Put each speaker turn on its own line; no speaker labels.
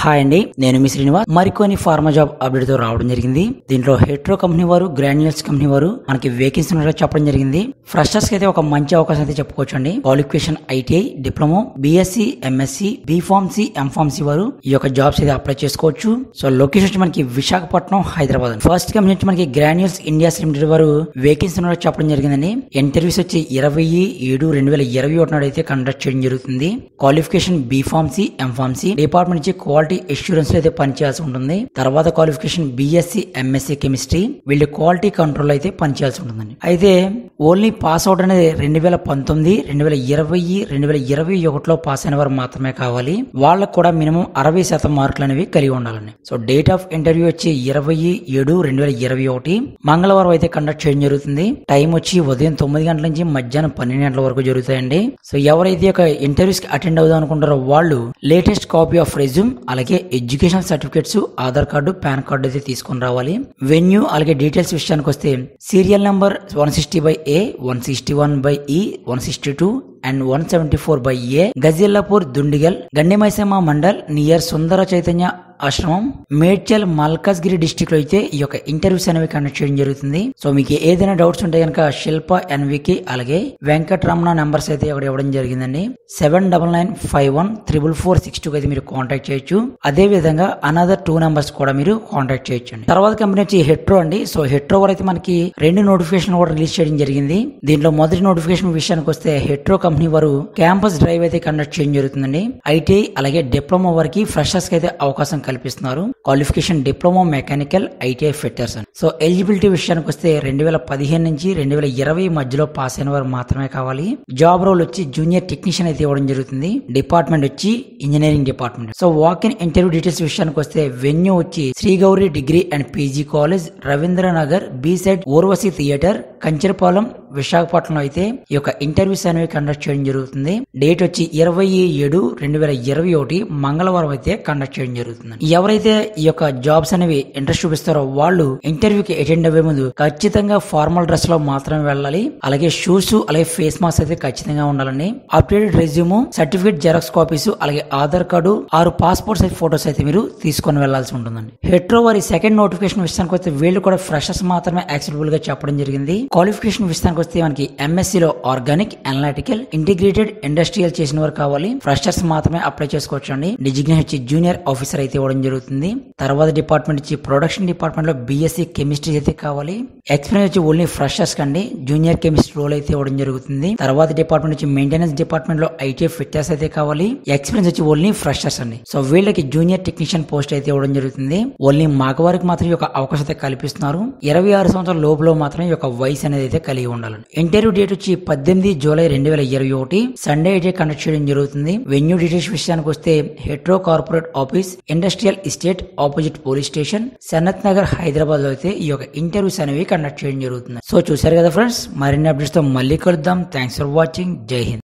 hi అండి నేను మీ శ్రీనివాస్ మరికొన్ని ఫార్మా జాబ్ అప్డేట్ తో రావడం జరిగింది దీంట్లో హెట్రో కంపెనీ వారు గ్రాన్యుల్స్ కంపెనీ వారు మనకి వేకెన్సీ ఉన్నట్టు చెప్పడం జరిగింది ఫ్రెషర్స్ కి అయితే ఒక మంచి అవకాశం అయితే చెప్పుకోవచ్చు అండి qualification ITI diploma BSc MSc B pharmacy M pharmacy వారు ఈ యొక్క జాబ్స్ అయితే అప్లై చేసుకోవచ్చు సో లొకేషన్ వచ్చి మనకి విశాఖపట్నం హైదరాబాద్ ఫస్ట్ కంపెనీ వచ్చి మనకి గ్రాన్యుల్స్ ఇండియాస్ లిమిటెడ్ వారు వేకెన్సీ ఉన్నట్టు చెప్పడం జరిగిందండి ఇంటర్వ్యూస్ వచ్చి ఇరవై ఏడు రెండు వేల ఇరవై ఒకటి నాడు అయితే కండక్ట్ చేయడం జరుగుతుంది క్వాలిఫికేషన్ బీఫార్మసీ ఎంఫార్మసీ డిపార్ట్మెంట్ నుంచి క్వాలిటీ అష్యూరెన్స్ లో అయితే పనిచేయాల్సి ఉంటుంది తర్వాత క్వాలిఫికేషన్ బీఎస్సీ ఎంఎస్సీ కెమిస్ట్రీ వీళ్ళు క్వాలిటీ కంట్రోల్ అయితే పనిచేయాల్సి ఉంటుందండి అయితే ఓన్లీ పాస్ అవుట్ అనేది రెండు వేల పంతొమ్మిది రెండు వేల ఇరవై రెండు వేల ఇరవై ఒకటిలో పాస్ అయిన వారు మాత్రమే కావాలి వాళ్ళకు కూడా మినిమం అరవై శాతం మార్కులు అనేవి కలిగి ఉండాలండి సో డేట్ ఆఫ్ ఇంటర్వ్యూ వచ్చి ఇరవై ఏడు రెండు వేల ఇరవై ఒకటి మంగళవారం అయితే కండక్ట్ చేయడం జరుగుతుంది టైం వచ్చి ఉదయం తొమ్మిది గంటల నుంచి మధ్యాహ్నం పన్నెండు గంటల వరకు జరుగుతాయండి సో ఎవరైతే ఒక ఇంటర్వ్యూస్ కి అటెండ్ అవుదాం అనుకుంటారో వాళ్ళు లేటెస్ట్ కాపీ ఆఫ్ రెజ్యూమ్ అలాగే education certificates Aadhaar card PAN card అయితే తీసుకొని రావాలి వెన్యూ అలాగే డీటెయిల్స్ విషయానికి వస్తే serial number one sixty by A one sixty one by E one sixty two and one seventy four by A Gagillapur Dundigal Gandimaisamma mandal near Sundara Chaitanya Ashramam Medchal Malkajgiri district లో అయితే ఈ యొక్క ఇంటర్వ్యూస్ అనేవి కండక్ట్ చేయడం జరుగుతుంది సో మీకు ఏదైనా డౌట్స్ ఉంటే కనుక శిల్ప ఎన్వికి అలాగే వెంకటరమణ నెంబర్స్ అయితే ఇక్కడ ఇవ్వడం జరిగిందండి seven double nine five one triple four six two అయితే మీరు కాంటాక్ట్ చేయొచ్చు అదే విధంగా అనదర్ టూ నెంబర్స్ కూడా మీరు కాంటాక్ట్ చేయొచ్చు అండి తర్వాత కంపెనీ వచ్చి హెట్రో అండి సో హెట్రో వారు అయితే మనకి రెండు నోటిఫికేషన్ కూడా రిలీజ్ చేయడం జరిగింది దీంట్లో మొదటి నోటిఫికేషన్ విషయానికి వస్తే హెట్రో కంపెనీ వారు క్యాంపస్ డ్రైవ్ అయితే కండక్ట్ చేయడం జరుగుతుందండి ఐటీఐ అలాగే డిప్లొమా వారికి ఫ్రెషర్స్ కి అయితే అవకాశం కల్పిస్తున్నారు qualification diploma mechanical ITI fitters అని సో ఎలిజిబిలిటీ విషయానికి వస్తే రెండు వేల పదిహేను నుంచి రెండు వేల ఇరవై మధ్యలో పాస్ అయిన వారు మాత్రమే కావాలి జాబ్ రోల్ వచ్చి జూనియర్ టెక్నీషియన్ అయితే ఇవ్వడం జరుగుతుంది డిపార్ట్మెంట్ వచ్చి engineering department so walk in interview details విషయానికి వస్తే వెన్యూ వచ్చి Srigowri degree and PG college Ravindra Nagar B side Urvashi theatre Kancharapalem విశాఖపట్నంలో అయితే ఈ యొక్క ఇంటర్వ్యూస్ అనేవి కండక్ట్ చేయడం జరుగుతుంది డేట్ వచ్చి ఇరవై ఏడు రెండు వేల ఇరవై ఒకటి మంగళవారం అయితే కండక్ట్ చేయడం జరుగుతుంది ఎవరైతే ఈ యొక్క జాబ్స్ అనేవి ఇంట్రెస్ట్ చూపిస్తారో వాళ్ళు ఇంటర్వ్యూకి అటెండ్ అయ్యే ముందు ఖచ్చితంగా ఫార్మల్ డ్రెస్ లో మాత్రమే వెళ్ళాలి అలాగే షూస్ అలాగే ఫేస్ మాస్క్ అయితే ఖచ్చితంగా ఉండాలండి updated resume certificate xerox copies అలాగే ఆధార్ కార్డు ఆరు పాస్పోర్ట్ సైజ్ ఫోటోస్ అయితే మీరు తీసుకొని వెళ్లాల్సి ఉంటుందండి హెట్రో వారి సెకండ్ నోటిఫికేషన్ విషయానికి వస్తే వీళ్ళు కూడా ఫ్రెషర్స్ మాత్రమే యాక్సెప్టబుల్ గా చెప్పడం జరిగింది క్వాలిఫికేషన్ విషయానికి వస్తే మనకి ఎంఎస్సీ లో ఆర్గానిక్ అనలిటికల్ ఇంటిగ్రేటెడ్ ఇండస్ట్రియల్ చేసిన వారు కావాలి ఫ్రెషర్స్ మాత్రమే అప్లై చేసుకోవచ్చు అండి డిజిగ్నేషన్ వచ్చి జూనియర్ ఆఫీసర్ అయితే ఇవ్వడం జరుగుతుంది తర్వాత డిపార్ట్మెంట్ వచ్చి ప్రొడక్షన్ డిపార్ట్మెంట్ లో బీఎస్సీ కెమిస్ట్రీ అయితే కావాలి ఎక్స్పీరియన్స్ వచ్చి ఓన్లీ ఫ్రెషర్స్ కండి జూనియర్ కెమిస్ట్రీ రోల్ అయితే ఇవ్వడం జరుగుతుంది తర్వాత డిపార్ట్మెంట్ వచ్చి మెయింటెనెన్స్ డిపార్ట్మెంట్ లో ఐటీ ఫిట్టర్స్ అయితే కావాలి ఎక్స్పీరియన్స్ వచ్చి ఓన్లీ ఫ్రెషర్స్ అండి సో వీళ్ళకి జూనియర్ టెక్నీషియన్ పోస్ట్ అయితే ఇవ్వడం జరుగుతుంది ఓన్లీ మగవారికి మాత్రం ఈ యొక్క అవకాశం అయితే కల్పిస్తున్నారు ఇరవై ఆరు సంవత్సరాల లోపల మాత్రం ఈ యొక్క వయసు అనేది అయితే కలిగి ఉండాలి ఇంటర్వ్యూ డేట్ వచ్చి పద్దెనిమిది జూలై రెండు వేల ఇరవై ఒకటి సండే అయితే కండక్ట్ చేయడం జరుగుతుంది వెన్యూ డీటెయిల్స్ విషయానికి వస్తే Hetero corporate office industrial estate opposite police station Sanath Nagar Hyderabad లో అయితే ఈ యొక్క ఇంటర్వ్యూస్ అనేవి కండక్ట్ చేయడం జరుగుతుంది సో చూసారు కదా ఫ్రెండ్స్ మరిన్ని అప్డేట్స్ తో మళ్ళీ కలుద్దాం థ్యాంక్స్ ఫర్ వాచింగ్ జై హింద్